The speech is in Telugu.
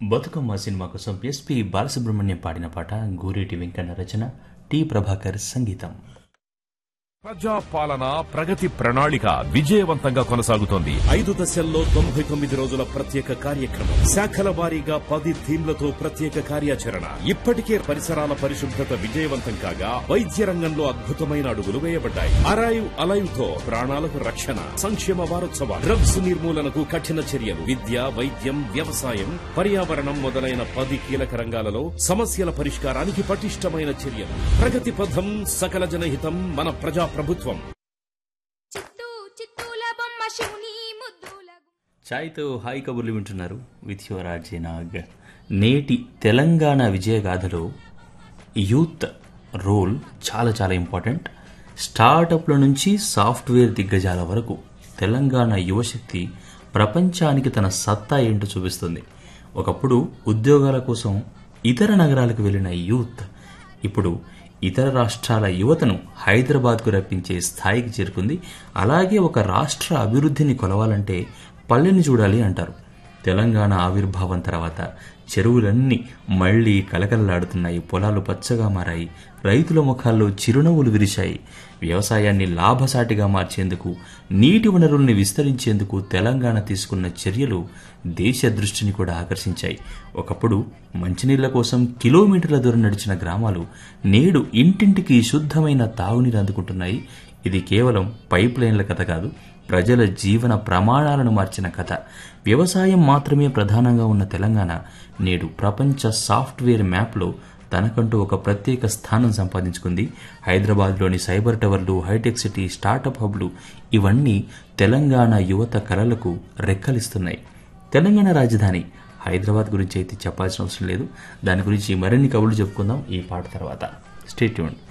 బతుకమ్మ సినిమా కోసం ఎస్పి బాలసుబ్రహ్మణ్యం పాడిన పాట గూరేటి వెంకన్న రచన టి ప్రభాకర్ సంగీతం ప్రజా పాలన ప్రగతి ప్రణాళిక విజయవంతంగా కొనసాగుతోంది ఐదు దశల్లో తొంభై తొమ్మిది రోజుల ప్రత్యేక కార్యక్రమం శాఖల వారీగా పది థీమ్లతో ప్రత్యేక కార్యాచరణ ఇప్పటికే పరిసరాల పరిశుభ్రత విజయవంతం కాగా వైద్య రంగంలో అద్భుతమైన అడుగులు వేయబడ్డాయి అరైవ్ అలైవ్ తో ప్రాణాలకు రక్షణ సంక్షేమ వారోత్సవాలు డ్రగ్స్ నిర్మూలనకు కఠిన చర్యలు విద్య వైద్యం వ్యవసాయం పర్యావరణం మొదలైన పది కీలక రంగాలలో సమస్యల పరిష్కారానికి పటిష్టమైన చర్యలు ప్రగతి పథం సకల జనహితం మన ప్రజా ప్రభుత్వం చిత్తూ చిత్తూల బొమ్మ శివుని ముద్దుల ఛాయ్తో హాయ్ కబుర్లు వింటున్నారు విత్ యువర్ ఆర్జే నాగ్ నేటి తెలంగాణ విజయగాథలో యూత్ రోల్ చాలా చాలా ఇంపార్టెంట్ స్టార్టప్ల నుంచి సాఫ్ట్వేర్ దిగ్గజాల వరకు తెలంగాణ యువశక్తి ప్రపంచానికి తన సత్తా ఏంటో చూపిస్తుంది ఒకప్పుడు ఉద్యోగాల కోసం ఇతర నగరాలకు వెళ్ళిన యూత్ ఇప్పుడు ఇతర రాష్ట్రాల యువతను హైదరాబాద్కు రప్పించే స్థాయికి చేరుకుంది అలాగే ఒక రాష్ట్ర అభివృద్ధిని కొలవాలంటే పల్లెని చూడాలి అంటారు తెలంగాణ ఆవిర్భావం తర్వాత చెరువులన్నీ మళ్లీ కలకలలాడుతున్నాయి పొలాలు పచ్చగా మారాయి రైతుల ముఖాల్లో చిరునవ్వులు విరిశాయి వ్యవసాయాన్ని లాభసాటిగా మార్చేందుకు నీటి వనరుల్ని విస్తరించేందుకు తెలంగాణ తీసుకున్న చర్యలు దేశ దృష్టిని కూడా ఆకర్షించాయి ఒకప్పుడు మంచినీళ్ల కోసం కిలోమీటర్ల దూరం నడిచిన గ్రామాలు నేడు ఇంటింటికి శుద్ధమైన తాగునీరు అందుకుంటున్నాయి ఇది కేవలం పైప్ లైన్ల కథ కాదు ప్రజల జీవన ప్రమాణాలను మార్చిన కథ వ్యవసాయం మాత్రమే ప్రధానంగా ఉన్న తెలంగాణ నేడు ప్రపంచ సాఫ్ట్వేర్ మ్యాప్లో తనకంటూ ఒక ప్రత్యేక స్థానం సంపాదించుకుంది హైదరాబాద్లోని సైబర్ టవర్లు హైటెక్ సిటీ స్టార్టప్ హబ్లు ఇవన్నీ తెలంగాణ యువత కలలకు రెక్కలిస్తున్నాయి తెలంగాణ రాజధాని హైదరాబాద్ గురించి అయితే చెప్పాల్సిన అవసరం లేదు దాని గురించి మరిన్ని కబుర్లు చెప్పుకుందాం ఈ పాట తర్వాత స్టేట్యూన్